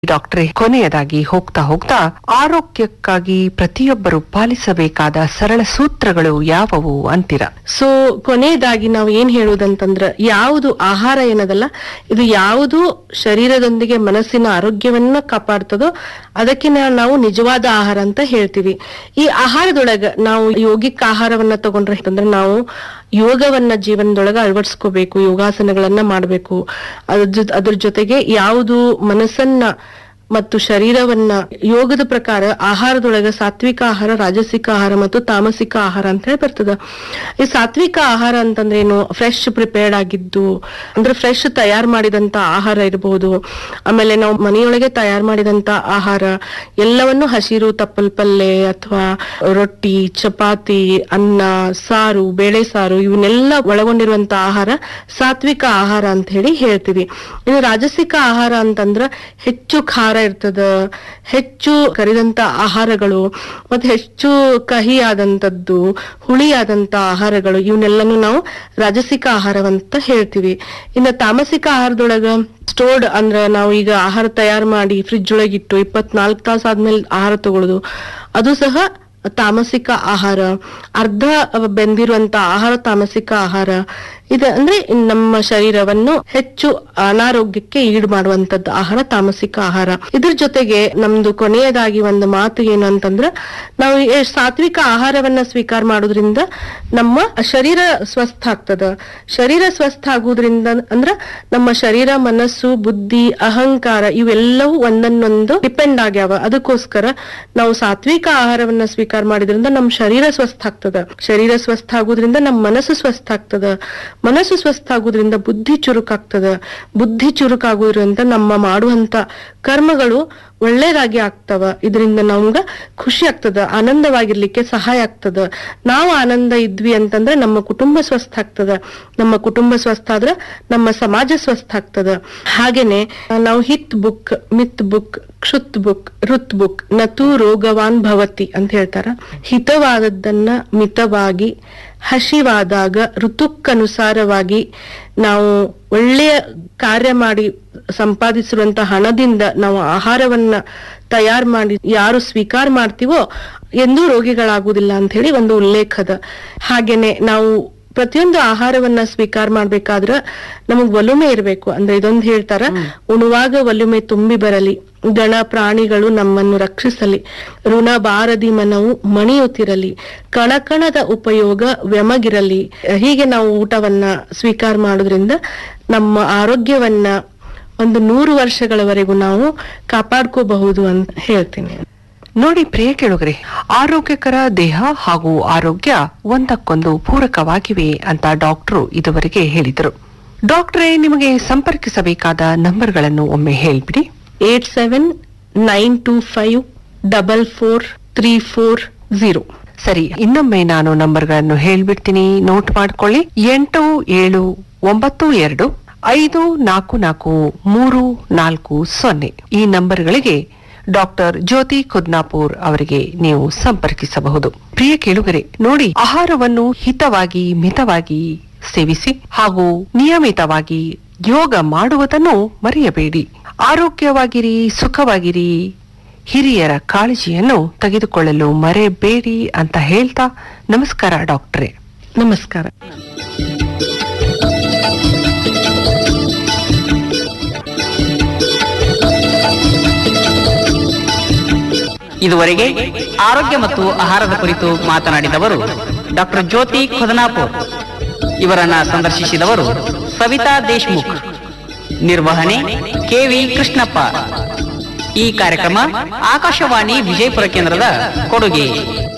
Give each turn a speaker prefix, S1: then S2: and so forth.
S1: ಡಾಕ್ಟ್ರೆ ಕೊನೆಯದಾಗಿ ಹೋಗ್ತಾ ಹೋಗ್ತಾ ಆರೋಗ್ಯಕ್ಕಾಗಿ ಪ್ರತಿಯೊಬ್ಬರು ಪಾಲಿಸಬೇಕಾದ ಸರಳ ಸೂತ್ರಗಳು ಯಾವುವು ಅಂತೀರ
S2: ಸೊ ಕೊನೆಯದಾಗಿ ನಾವು ಏನ್ ಹೇಳುವುದಂತಂದ್ರ ಯಾವುದು ಆಹಾರ ಏನದಲ್ಲ ಇದು ಯಾವುದು ಶರೀರದೊಂದಿಗೆ ಮನಸ್ಸಿನ ಆರೋಗ್ಯವನ್ನ ಕಾಪಾಡ್ತದೋ ಅದಕ್ಕೆ ನಾ- ನಾವು ನಿಜವಾದ ಆಹಾರ ಅಂತ ಹೇಳ್ತೀವಿ ಈ ಆಹಾರದೊಳಗ ನಾವು ಯೋಗಿಕ್ ಆಹಾರವನ್ನ ತಗೊಂಡ್ರೆ ಅಂತಂದ್ರೆ ನಾವು ಯೋಗವನ್ನ ಜೀವನದೊಳಗ ಅಳವಡಿಸ್ಕೋಬೇಕು ಯೋಗಾಸನಗಳನ್ನ ಮಾಡಬೇಕು ಅದ್ರ ಜೊ- ಅದ್ರ ಜೊತೆಗೆ ಯಾವುದು ಮನಸ್ಸನ್ನ ಮತ್ತು ಶರೀರವನ್ನ ಯೋಗದ ಪ್ರಕಾರ ಆಹಾರದೊಳಗ ಸಾತ್ವಿಕ ಆಹಾರ ರಾಜಸಿಕ ಆಹಾರ ಮತ್ತು ತಾಮಸಿಕ ಆಹಾರ ಅಂತ ಹೇಳಿ ಬರ್ತದ ಈ ಸಾತ್ವಿಕ ಆಹಾರ ಅಂತಂದ್ರೆ ಏನು ಫ್ರೆಶ್ ಪ್ರಿಪೇರ್ಡ್ ಆಗಿದ್ದು ಅಂದ್ರೆ ಫ್ರೆಶ್ ತಯಾರು ಮಾಡಿದಂತ ಆಹಾರ ಇರಬಹುದು ಆಮೇಲೆ ನಾವು ಮನೆಯೊಳಗೆ ತಯಾರು ಮಾಡಿದಂತ ಆಹಾರ ಎಲ್ಲವನ್ನು ಹಸಿರು ತಪ್ಪಲ್ ಪಲ್ಲೆ ಅಥವಾ ರೊಟ್ಟಿ ಚಪಾತಿ ಅನ್ನ ಸಾರು ಬೇಳೆ ಸಾರು ಇವನ್ನೆಲ್ಲ ಒಳಗೊಂಡಿರುವಂತ ಆಹಾರ ಸಾತ್ವಿಕ ಆಹಾರ ಅಂತ ಹೇಳಿ ಹೇಳ್ತೀವಿ ಇನ್ನು ರಾಜಸಿಕ ಆಹಾರ ಅಂತಂದ್ರ ಹೆಚ್ಚು ಖಾರ ಇರ್ತದ ಹೆಚ್ಚು ಕರಿದಂತ ಆಹಾರಗಳು ಮತ್ತೆ ಹೆಚ್ಚು ಕಹಿ ಆದಂತದ್ದು ಹುಳಿ ಆದಂತ ಆಹಾರಗಳು ಇವನ್ನೆಲ್ಲನೂ ನಾವು ರಾಜಸಿಕ ಆಹಾರವಂತ ಹೇಳ್ತೀವಿ ಇನ್ನು ತಾಮಸಿಕ ಆಹಾರದೊಳಗ ಸ್ಟೋರ್ಡ್ ಅಂದ್ರ ನಾವು ಈಗ ಆಹಾರ ತಯಾರು ಮಾಡಿ ಫ್ರಿಜ್ ಒಳಗಿಟ್ಟು ಇಪ್ಪತ್ನಾಲ್ಕು ತಾಸು ಆದ್ಮೇಲೆ ಆಹಾರ ತಗೊಳ್ಳೋದು ಅದು ಸಹ ತಾಮಸಿಕ ಆಹಾರ ಅರ್ಧ ಬೆಂದಿರುವಂತ ಆಹಾರ ತಾಮಸಿಕ ಆಹಾರ ಇದು ಅಂದ್ರೆ ನಮ್ಮ ಶರೀರವನ್ನು ಹೆಚ್ಚು ಅನಾರೋಗ್ಯಕ್ಕೆ ಈಡು ಮಾಡುವಂತದ್ದು ಆಹಾರ ತಾಮಸಿಕ ಆಹಾರ ಇದ್ರ ಜೊತೆಗೆ ನಮ್ದು ಕೊನೆಯದಾಗಿ ಒಂದು ಮಾತು ಏನು ಅಂತಂದ್ರ ನಾವು ಈ ಸಾತ್ವಿಕ ಆಹಾರವನ್ನ ಸ್ವೀಕಾರ ಮಾಡೋದ್ರಿಂದ ನಮ್ಮ ಶರೀರ ಸ್ವಸ್ಥ ಆಗ್ತದ ಶರೀರ ಸ್ವಸ್ಥ ಆಗುವುದ್ರಿಂದ ಅಂದ್ರ ನಮ್ಮ ಶರೀರ ಮನಸ್ಸು ಬುದ್ಧಿ ಅಹಂಕಾರ ಇವೆಲ್ಲವೂ ಒಂದನ್ನೊಂದು ಡಿಪೆಂಡ್ ಆಗ್ಯಾವ ಅದಕ್ಕೋಸ್ಕರ ನಾವು ಸಾತ್ವಿಕ ಆಹಾರವನ್ನ ಸ್ವೀಕಾರ ಮಾಡಿದ್ರಿಂದ ನಮ್ಮ ಶರೀರ ಸ್ವಸ್ಥ ಆಗ್ತದ ಶರೀರ ಸ್ವಸ್ಥ ಆಗೋದ್ರಿಂದ ನಮ್ಮ ಮನಸ್ಸು ಸ್ವಸ್ಥ ಆಗ್ತದ ಮನಸ್ಸು ಸ್ವಸ್ಥ ಆಗೋದ್ರಿಂದ ಬುದ್ಧಿ ಚುರುಕಾಗ್ತದ ಬುದ್ಧಿ ಚುರುಕಾಗೋದ್ರಿಂದ ನಮ್ಮ ಮಾಡುವಂತ ಕರ್ಮಗಳು ಒಳ್ಳೇದಾಗಿ ಆಗ್ತವ ಇದರಿಂದ ನಮ್ಗ ಖುಷಿ ಆಗ್ತದ ಆನಂದವಾಗಿರ್ಲಿಕ್ಕೆ ಸಹಾಯ ಆಗ್ತದ ನಾವು ಆನಂದ ಇದ್ವಿ ಅಂತಂದ್ರೆ ನಮ್ಮ ಕುಟುಂಬ ಸ್ವಸ್ಥ ಆಗ್ತದ ನಮ್ಮ ಕುಟುಂಬ ಸ್ವಸ್ಥ ಆದ್ರ ನಮ್ಮ ಸಮಾಜ ಸ್ವಸ್ಥ ಆಗ್ತದ ಹಾಗೇನೆ ನಾವು ಹಿತ್ ಬುಕ್ ಮಿತ್ ಬುಕ್ ಕ್ಷುತ್ ಬುಕ್ ಋತ್ ಬುಕ್ ನತು ರೋಗವಾನ್ ಭವತಿ ಅಂತ ಹೇಳ್ತಾರ ಹಿತವಾದದ್ದನ್ನ ಮಿತವಾಗಿ ಹಸಿವಾದಾಗ ಋತುಕ್ಕನುಸಾರವಾಗಿ ನಾವು ಒಳ್ಳೆಯ ಕಾರ್ಯ ಮಾಡಿ ಸಂಪಾದಿಸಿರುವಂತ ಹಣದಿಂದ ನಾವು ಆಹಾರವನ್ನ ತಯಾರು ಮಾಡಿ ಯಾರು ಸ್ವೀಕಾರ ಮಾಡ್ತೀವೋ ಎಂದೂ ರೋಗಿಗಳಾಗುವುದಿಲ್ಲ ಅಂತ ಹೇಳಿ ಒಂದು ಉಲ್ಲೇಖದ ಹಾಗೇನೆ ನಾವು ಪ್ರತಿಯೊಂದು ಆಹಾರವನ್ನ ಸ್ವೀಕಾರ ಮಾಡ್ಬೇಕಾದ್ರ ನಮಗ್ ಒಲುಮೆ ಇರಬೇಕು ಅಂದ್ರೆ ಇದೊಂದು ಹೇಳ್ತಾರ ಉಣುವಾಗ ಒಲುಮೆ ತುಂಬಿ ಬರಲಿ ಗಣ ಪ್ರಾಣಿಗಳು ನಮ್ಮನ್ನು ರಕ್ಷಿಸಲಿ ಋಣ ಬಾರದಿ ಮನವು ಮಣಿಯುತ್ತಿರಲಿ ಕಣಕಣದ ಉಪಯೋಗ ವ್ಯಮಗಿರಲಿ ಹೀಗೆ ನಾವು ಊಟವನ್ನ ಸ್ವೀಕಾರ ಮಾಡೋದ್ರಿಂದ ನಮ್ಮ ಆರೋಗ್ಯವನ್ನ ಒಂದು ನೂರು ವರ್ಷಗಳವರೆಗೂ ನಾವು ಕಾಪಾಡ್ಕೋಬಹುದು ಅಂತ ಹೇಳ್ತೀನಿ
S1: ನೋಡಿ ಪ್ರಿಯ ಕೇಳುಗರೆ ಆರೋಗ್ಯಕರ ದೇಹ ಹಾಗೂ ಆರೋಗ್ಯ ಒಂದಕ್ಕೊಂದು ಪೂರಕವಾಗಿವೆ ಅಂತ ಡಾಕ್ಟ್ರು ಇದುವರೆಗೆ ಹೇಳಿದರು ಡಾಕ್ಟ್ರೇ ನಿಮಗೆ ಸಂಪರ್ಕಿಸಬೇಕಾದ ನಂಬರ್ಗಳನ್ನು ಒಮ್ಮೆ ಹೇಳ್ಬಿಡಿ
S2: eight seven nine two five double four three four zero
S1: ಸರಿ ಇನ್ನೊಮ್ಮೆ ನಾನು ನಂಬರ್ಗಳನ್ನು ಹೇಳ್ಬಿಡ್ತೀನಿ ನೋಟ್ ಮಾಡ್ಕೊಳ್ಳಿ ಎಂಟು ಏಳು ಒಂಬತ್ತು ಎರಡು ಐದು ನಾಲ್ಕು ನಾಲ್ಕು ಮೂರು ನಾಲ್ಕು ಸೊನ್ನೆ ಈ ನಂಬರ್ಗಳಿಗೆ ಡಾಕ್ಟರ್ ಜ್ಯೋತಿ ಖುದ್ನಾಪುರ್ ಅವರಿಗೆ ನೀವು ಸಂಪರ್ಕಿಸಬಹುದು ಪ್ರಿಯ ಕೇಳುಗರೆ ನೋಡಿ ಆಹಾರವನ್ನು ಹಿತವಾಗಿ ಮಿತವಾಗಿ ಸೇವಿಸಿ ಹಾಗೂ ನಿಯಮಿತವಾಗಿ ಯೋಗ ಮಾಡುವುದನ್ನು ಮರೆಯಬೇಡಿ ಆರೋಗ್ಯವಾಗಿರಿ ಸುಖವಾಗಿರಿ ಹಿರಿಯರ ಕಾಳಜಿಯನ್ನು ತೆಗೆದುಕೊಳ್ಳಲು ಮರೆಯಬೇಡಿ ಅಂತ ಹೇಳ್ತಾ ನಮಸ್ಕಾರ ಡಾಕ್ಟ್ರೇ
S2: ನಮಸ್ಕಾರ
S3: ಇದುವರೆಗೆ ಆರೋಗ್ಯ ಮತ್ತು ಆಹಾರದ ಕುರಿತು ಮಾತನಾಡಿದವರು ಡಾಕ್ಟರ್ ಜ್ಯೋತಿ ಖುದನಾಪುರ್ ಇವರನ್ನ ಸಂದರ್ಶಿಸಿದವರು ಸವಿತಾ ದೇಶ್ಮುಖ್ ನಿರ್ವಹಣೆ ಕೆವಿ ಕೃಷ್ಣಪ್ಪ ಈ ಕಾರ್ಯಕ್ರಮ ಆಕಾಶವಾಣಿ ವಿಜಯಪುರ ಕೇಂದ್ರದ ಕೊಡುಗೆ